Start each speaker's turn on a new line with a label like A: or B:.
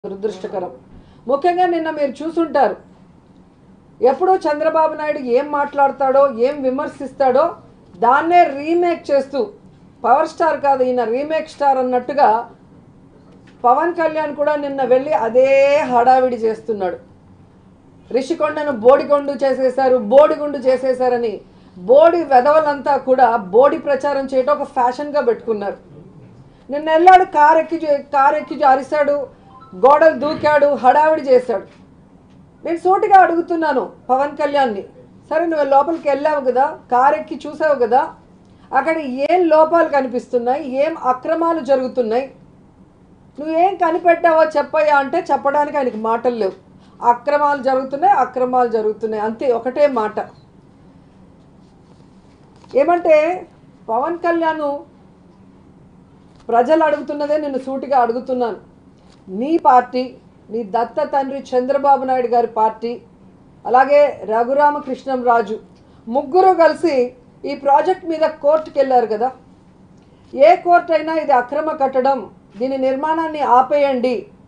A: దురదృష్టకరం ముఖ్యంగా నిన్న మీరు చూసుంటారు ఎప్పుడో చంద్రబాబు నాయుడు ఏం మాట్లాడతాడో ఏం విమర్శిస్తాడో దాన్నే రీమేక్ చేస్తూ పవర్ స్టార్ కాదు ఈయన రీమేక్ స్టార్ అన్నట్టుగా పవన్ కళ్యాణ్ కూడా నిన్న వెళ్ళి అదే హడావిడి చేస్తున్నాడు రిషికొండను బోడికొండు చేసేశారు బోడిగుండు చేసేశారని బోడి వెధవలంతా కూడా బోడి ప్రచారం చేయటం ఒక ఫ్యాషన్గా పెట్టుకున్నారు నిన్న వెళ్ళాడు కారు ఎక్కి చే- కారు ఎక్కి అరిశాడు గోడలు దూకాడు హడావిడి చేశాడు నేను సూటిగా అడుగుతున్నాను పవన్ కళ్యాణ్ని సరే నువ్వు లోపలికి వెళ్ళావు కదా కారు ఎక్కి చూసావు కదా అక్కడ ఏం లోపాలు కనిపిస్తున్నాయి ఏం అక్రమాలు జరుగుతున్నాయి నువ్వేం కనిపెట్టావో చెప్పయ్యా అంటే చెప్పడానికి ఆయనకి మాటలు లేవు అక్రమాలు జరుగుతున్నాయి అక్రమాలు జరుగుతున్నాయి అంతే ఒకటే మాట ఏమంటే పవన్ కళ్యాణ్ ప్రజలు అడుగుతున్నదే నేను సూటిగా అడుగుతున్నాను నీ పార్టీ నీ దత్త తండ్రి చంద్రబాబు నాయుడు గారి పార్టీ అలాగే రఘురామకృష్ణంరాజు ముగ్గురు కలిసి ఈ ప్రాజెక్ట్ మీద కోర్టుకి వెళ్ళారు కదా ఏ కోర్టు అయినా ఇది అక్రమ కట్టడం దీని నిర్మాణాన్ని ఆపేయండి